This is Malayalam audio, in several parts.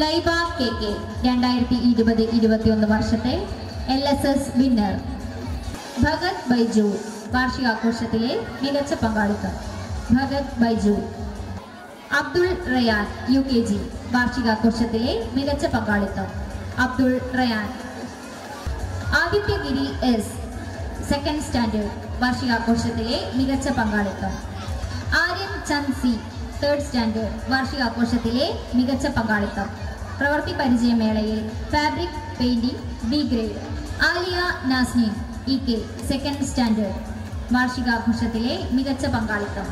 ലൈബ കെ കെ രണ്ടായിരത്തി ഇരുപത് ഇരുപത്തിയൊന്ന് വർഷത്തെ L S S winner Bhagat Baiju വാർഷികാഘോഷത്തിലെ മികച്ച പങ്കാളിത്തം Bhagat Baiju Abdul Rayan U K G വാർഷികാഘോഷത്തിലെ മികച്ച പങ്കാളിത്തം Abdul Rayan Adityagiri S second standard വാർഷികാഘോഷത്തിലെ മികച്ച പങ്കാളിത്തം Aryan Chand C third standard വാർഷികാഘോഷത്തിലെ മികച്ച പങ്കാളിത്തം പ്രവൃത്തി പരിചയമേളയിൽ fabric painting B grade Aliya Nasneen E K second standard വാർഷികാഘോഷത്തിലെ മികച്ച പങ്കാളിത്തം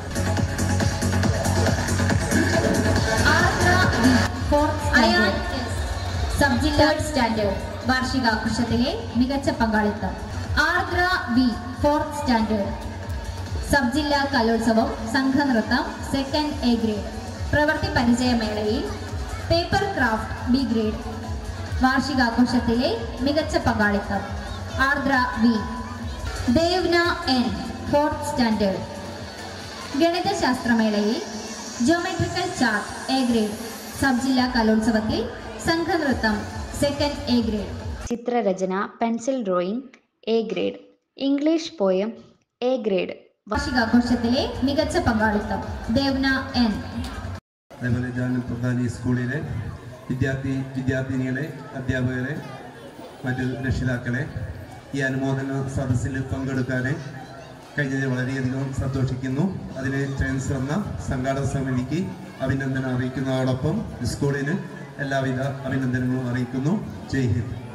Ardra V fourth standard sub ജില്ലാ സ്റ്റാൻഡേർഡ് വാർഷികാഘോഷത്തിലെ മികച്ച പങ്കാളിത്തം Ardra V fourth standard sub ജില്ലാ കലോത്സവം സംഘനൃത്തം സെക്കൻഡ് എ ഗ്രേഡ് പ്രവൃത്തി പരിചയമേളയിൽ പേപ്പർ ക്രാഫ്റ്റ് ബി ഗ്രേഡ് വാർഷികാഘോഷത്തിലെ മികച്ച പങ്കാളിത്തം Ardra V Devna N fourth standard ഗണിതശാസ്ത്രമേളയിൽ geometrical chart A grade sub ജില്ലാ കലോത്സവത്തിൽ സംഘനൃത്തം സെക്കൻഡ് എ ഗ്രേഡ് ചിത്രരചന pencil drawing A grade English poem A grade വാർഷികാഘോഷത്തിലെ മികച്ച പങ്കാളിത്തം ദേവ്ന എൻ അതേപോലെ ജാനൽ പ്രധാനി സ്കൂളിലെ വിദ്യാർത്ഥി വിദ്യാർത്ഥിനികളെ അധ്യാപകരെ മറ്റു രക്ഷിതാക്കളെ ഈ അനുമോദന സദസ്സിൽ പങ്കെടുക്കാൻ കഴിഞ്ഞതിൽ വളരെയധികം സന്തോഷിക്കുന്നു അതിന് ചാൻസ് വന്ന സംഘാടക സമിതിക്ക് അഭിനന്ദനം അറിയിക്കുന്നതോടൊപ്പം സ്കൂളിന് എല്ലാവിധ അഭിനന്ദനങ്ങളും അറിയിക്കുന്നു ജയ് ഹിന്ദ്